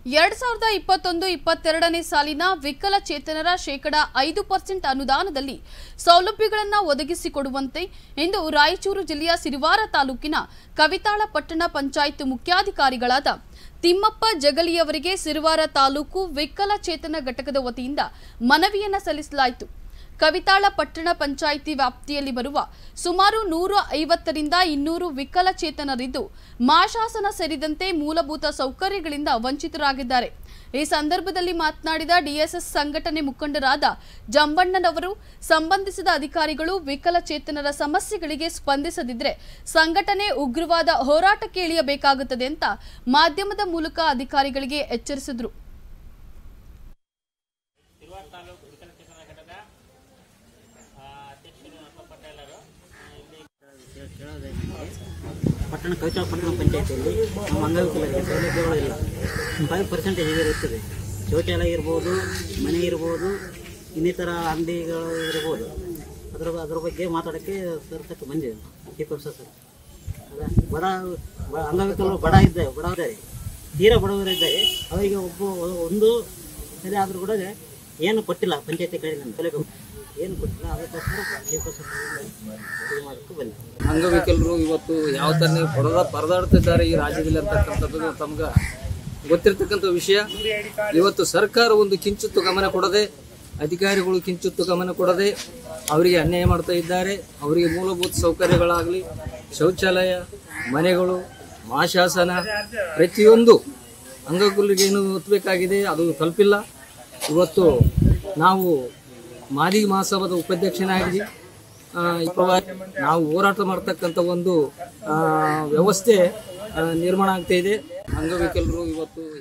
ಎರಡ್ ಸಾವಿರದ ಇಪ್ಪತ್ತೊಂದು ಇಪ್ಪತ್ತೆರಡನೇ ಸಾಲಿನ ವಿಕಲಚೇತನರ ಶೇಕಡ ಐದು ಪರ್ಸೆಂಟ್ ಅನುದಾನದಲ್ಲಿ ಸೌಲಭ್ಯಗಳನ್ನು ಒದಗಿಸಿಕೊಡುವಂತೆ ಎಂದು ರಾಯಚೂರು ಜಿಲ್ಲೆಯ ಸಿರಿವಾರ ತಾಲೂಕಿನ ಕವಿತಾಳ ಪಟ್ಟಣ ಪಂಚಾಯತ್ ಮುಖ್ಯಾಧಿಕಾರಿಗಳಾದ ತಿಮ್ಮಪ್ಪ ಜಗಲಿಯವರಿಗೆ ಸಿರಿವಾರ ತಾಲೂಕು ವಿಕಲಚೇತನ ಘಟಕದ ವತಿಯಿಂದ ಮನವಿಯನ್ನ ಸಲ್ಲಿಸಲಾಯಿತು ಕವಿತಾಳ ಪಟ್ಟಣ ಪಂಚಾಯಿತಿ ವ್ಯಾಪ್ತಿಯಲ್ಲಿ ಬರುವ ಸುಮಾರು ನೂರ ಐವತ್ತರಿಂದ ಇನ್ನೂರು ವಿಕಲಚೇತನರಿದ್ದು ಮಾಶಾಸನ ಸೇರಿದಂತೆ ಮೂಲಭೂತ ಸೌಕರ್ಯಗಳಿಂದ ವಂಚಿತರಾಗಿದ್ದಾರೆ ಈ ಸಂದರ್ಭದಲ್ಲಿ ಮಾತನಾಡಿದ ಡಿಎಸ್ಎಸ್ ಸಂಘಟನೆ ಮುಖಂಡರಾದ ಜಂಬಣ್ಣನವರು ಸಂಬಂಧಿಸಿದ ಅಧಿಕಾರಿಗಳು ವಿಕಲಚೇತನರ ಸಮಸ್ಯೆಗಳಿಗೆ ಸ್ಪಂದಿಸದಿದ್ರೆ ಸಂಘಟನೆ ಉಗ್ರವಾದ ಹೋರಾಟಕ್ಕೆ ಇಳಿಯಬೇಕಾಗುತ್ತದೆ ಅಂತ ಮಾಧ್ಯಮದ ಮೂಲಕ ಅಧಿಕಾರಿಗಳಿಗೆ ಎಚ್ಚರಿಸಿದರು ತಿರುವಾರ ತಾಲೂಕು ವಿಕಲಚೇತನ ಘಟಕ ಆ, ಅಧ್ಯಕ್ಷರು ಅಪ್ಪ ಪಟೇಲರು ಆ, ಇಲ್ಲಿ ಪಟ್ಟಣ ಕವಿತಾ ಪಟ್ಟಣ ಪಂಚಾಯತಿಯಲ್ಲಿ ನಮ್ಮ ಅಂಗವಿಕಲರಿಗೆ ಸೌಲಭ್ಯಗಳು ಇಲ್ಲ ಫೈವ್ ಪರ್ಸೆಂಟೇಜ್ ಇರುತ್ತದೆ ಶೌಚಾಲಯ ಇರ್ಬೋದು ಮನೆ ಇರ್ಬೋದು ಇನ್ನಿತರ ಅಂಗಡಿಗಳು ಇರ್ಬೋದು ಅದರ ಅದ್ರ ಬಗ್ಗೆ ಮಾತಾಡೋಕ್ಕೆ ಸರ್ ತಕ್ಕ ಬಂದಿದೆ ಚೀಫ್ ಆಫೀಸರ್ ಸರ್ ಅಲ್ಲ ಬಡ ಬ- ಅಂಗವಿಕಲರು ಬಡ ಇದ್ದಾರೆ ಬಡ ಇದ್ದಾರೆ ತೀರಾ ಬಡವರಿದ್ದಾರೆ ಅವರಿಗೆ ಒಬ್ಬ ಒಂದು ಸರಿ ಆದರೂ ಕೂಡ ಏನು ಕೊಟ್ಟಿಲ್ಲ ಪಂಚಾಯತಿ ಕಡೆಯಿಂದ ಸೌಲಭ್ಯ ಏನು ಕೊಟ್ಟಿಲ್ಲ ಅದಕ್ಕೋಸ್ಕರ ಚೀಫ್ ಆಫೀಸರ್ ಇದು ಮಾಡೋಕ್ಕೆ ಬಂದಿದೆ ಅಂಗವಿಕಲರು ಇವತ್ತು ಯಾವ ಥರ ಪರದ ಪರದಾಡ್ತಿದ್ದಾರೆ ಈ ರಾಜ್ಯದಲ್ಲಿ ಅಂತಕ್ಕಂಥದ್ದು ತಮ್ಗೆ ಗೊತ್ತಿರ್ತಕ್ಕಂಥ ವಿಷಯ ಇವತ್ತು ಸರ್ಕಾರ ಒಂದು ಕಿಂಚಿತ್ತು ಗಮನ ಕೊಡದೆ ಅಧಿಕಾರಿಗಳು ಕಿಂಚಿತ್ತು ಗಮನ ಕೊಡದೆ ಅವರಿಗೆ ಅನ್ಯಾಯ ಮಾಡ್ತಾ ಇದ್ದಾರೆ ಅವರಿಗೆ ಮೂಲಭೂತ ಸೌಕರ್ಯಗಳಾಗಲಿ ಶೌಚಾಲಯ ಮನೆಗಳು ಮಾಶಾಸನ ಪ್ರತಿಯೊಂದು ಅಂಗವಿಕಲರಿಗೆ ಏನು ಒತ್ತಬೇಕಾಗಿದೆ ಅದು ತಲುಪಿಲ್ಲ ಇವತ್ತು ನಾವು ಮಾದಿ ಮಹಾಸಭಾದ ಉಪಾಧ್ಯಕ್ಷನಾಗಿ ಆ, ಈ ಪ್ರವಾಹ ನಾವು ಹೋರಾಟ ಮಾಡ್ತಕ್ಕಂಥ ಒಂದು ಆ, ವ್ಯವಸ್ಥೆ ಆ, ನಿರ್ಮಾಣ ಆಗ್ತಾ ಇದೆ ಅಂಗವಿಕಲರು ಇವತ್ತು